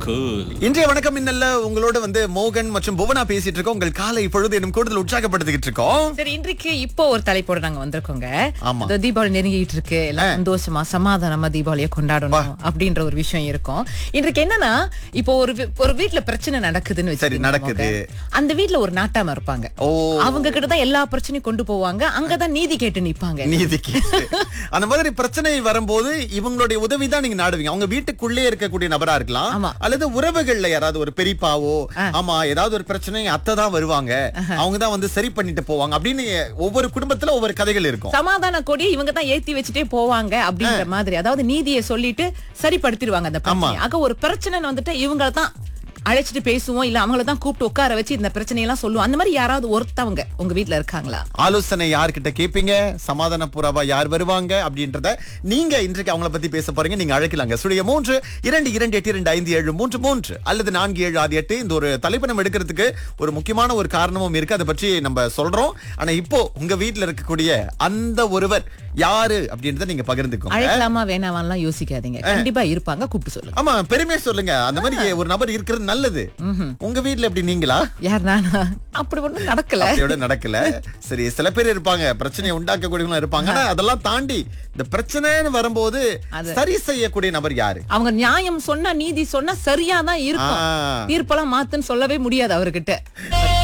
cool. இன்றைய வணக்கம் இன்னல்ல உங்களோட வந்து மோகன் மற்றும் புவனா பேசிட்டு இருக்கோம் உங்கள் காலை பொழுது இன்னும் கூடுதல் உற்சாகப்படுத்திக்கிட்டு இருக்கோம் சரி இன்றைக்கு இப்போ ஒரு தலைப்போட நாங்க வந்திருக்கோங்க ஆமா. இதோ தீபாவளி நெருங்கிட்டு இருக்கு எல்லாம் சந்தோஷமா சமாதானமா தீபாவளியை கொண்டாடணும் அப்படின்ற ஒரு விஷயம் இருக்கும் இன்றைக்கு என்னன்னா இப்போ ஒரு வீ- ஒரு வீட்ல பிரச்சனை நடக்குதுன்னு சரி, வச்சுக்கோங்க நடக்குது. மோகன். அந்த வீட்ல ஒரு நாட்டாம இருப்பாங்க ஓ அவங்க கிட்ட தான் எல்லா பிரச்சனையும் கொண்டு போவாங்க அங்கதான் நீதி கேட்டு நிப்பாங்க நீதிக்கு அந்த மாதிரி பிரச்சனை வரும்போது இவங்களுடைய உதவி தான் நீங்க நாடுவீங்க அவங்க வீட்டுக்குள்ளே இருக்கக்கூடிய நபரா இருக்கலாம் ஆமா. அல்லது உறவுகள்ல யாராவது ஒரு பெரியப்பாவோ ஆமா ஏதாவது ஒரு பிரச்சனை அத்தை தான் வருவாங்க அவங்க தான் வந்து சரி பண்ணிட்டு போவாங்க அப்படின்னு ஒவ்வொரு குடும்பத்துல ஒவ்வொரு கதைகள் இருக்கும் சமாதான கொடி இவங்க தான் ஏத்தி வச்சுட்டே போவாங்க அப்படின்ற மாதிரி அதாவது நீதியை சொல்லிட்டு சரிப்படுத்திடுவாங்க அந்த பிரச்சனை ஆக ஒரு பிரச்சனைன்னு வந்துட்டு இவங்கள தான் அழைச்சிட்டு பேசுவோம் இல்ல அவங்கள தான் கூப்பிட்டு உட்கார வச்சு இந்த பிரச்சனையெல்லாம் சொல்லுவோம் அந்த மாதிரி யாராவது ஒருத்தவங்க உங்க வீட்ல இருக்காங்களா ஆலோசனை யார்கிட்ட கேப்பீங்க சமாதான புறாவா யார் வருவாங்க அப்படின்றத நீங்க இன்றைக்கு அவங்கள பத்தி பேச போறீங்க நீங்க அழைக்கலாங்க சுடைய மூன்று இரண்டு இரண்டு எட்டு இரண்டு ஐந்து ஏழு மூன்று மூன்று அல்லது நான்கு ஏழு ஆறு எட்டு இந்த ஒரு தலைப்பு நம்ம எடுக்கிறதுக்கு ஒரு முக்கியமான ஒரு காரணமும் இருக்கு அதை பற்றி நம்ம சொல்றோம் ஆனா இப்போ உங்க வீட்ல இருக்கக்கூடிய அந்த ஒருவர் யாரு அப்படின்றத நீங்க பகிர்ந்துக்கோங்க அழைக்கலாமா வேணாமான்லாம் யோசிக்காதீங்க கண்டிப்பா இருப்பாங்க கூப்பிட்டு சொல்லுங்க ஆமா பெருமையா சொல்லுங்க அந்த மாதிரி ஒரு நபர் இருக்கிறது நல்லது உங்க வீட்ல எப்படி நீங்களா யார் நானா அப்படி ஒண்ணும் நடக்கல அப்படியோட நடக்கல சரி சில பேர் இருப்பாங்க பிரச்சனையை உண்டாக்கக்கூடியவங்க இருப்பாங்க ஆனா அதெல்லாம் தாண்டி இந்த பிரச்சனைன்னு வரும்போது சரி செய்யக்கூடிய நபர் யாரு அவங்க நியாயம் சொன்னா நீதி சொன்னா சரியா தான் இருக்கும் ஆ. தீர்ப்பெல்லாம் மாத்துன்னு சொல்லவே முடியாது அவர்கிட்ட